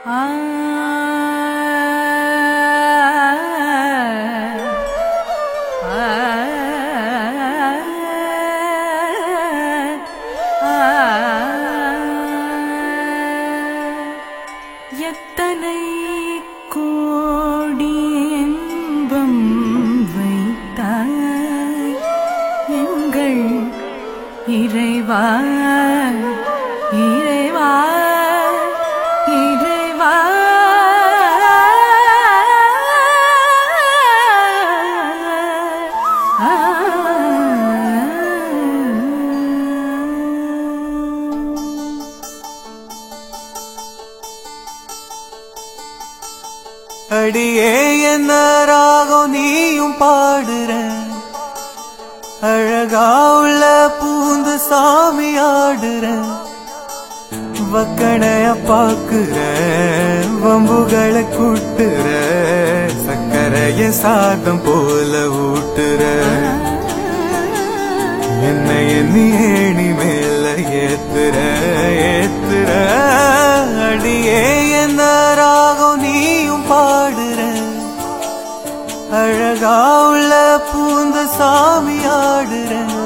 எத்தனை கோடி இன்பம் வைத்தாய் எங்கள் இறைவா இறைவா இறைவா அடியே என்ன ராகம் நீயும் பாடுற அழகா உள்ள பூந்து சாமி ஆடுற வக்கணைய பாக்குற வம்புகளை கூட்டுற சக்கரைய சாதம் போல ஊட்டுற என்னை எண்ணி ஏணி மேல ஏத்துற ஏத்துற அடியே என்ன ராகம் நீயும் பாடுற அழகா உள்ள பூந்த சாமி ஆடுற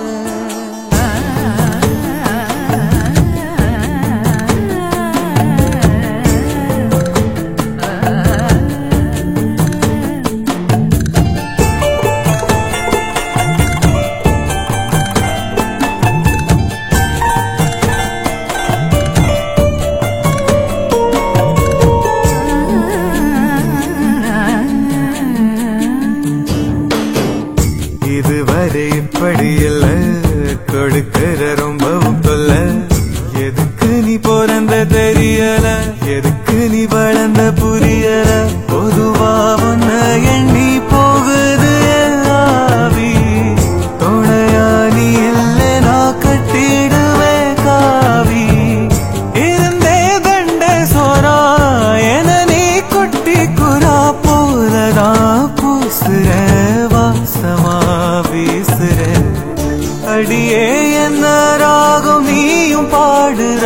இதுவரை இப்படி இல்ல கொடுக்கிற ரொம்பவும் தொல்ல எதுக்கு நீ பிறந்த தெரியல எதுக்கு நீ வளர்ந்த புரியல பொதுவா உன்ன எண்ணி போகுது என் ஆவி துணையா நீ இல்ல நான் கட்டிடுவேன் காவி இருந்தே தண்ட சோரா என நீ குட்டி குரா போலதா பூசுற வாசமா வீசுற அடியே என்ன ராகம் நீயும் பாடுற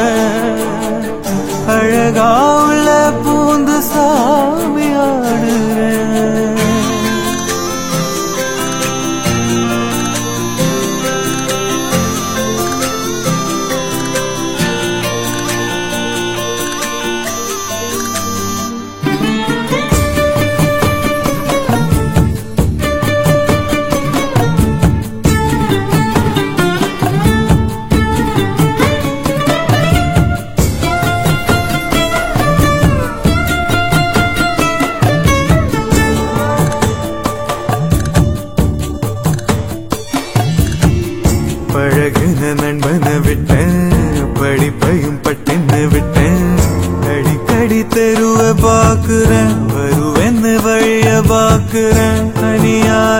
அழகா உள்ள பூந்து சாமி ஆடுற பழகுன நண்பனை விட்டேன் படிப்பையும் பட்டென்னு விட்டேன் அடிக்கடி தெருவ பாக்குறேன் வருவேன்னு வழிய பாக்குறேன் தனியா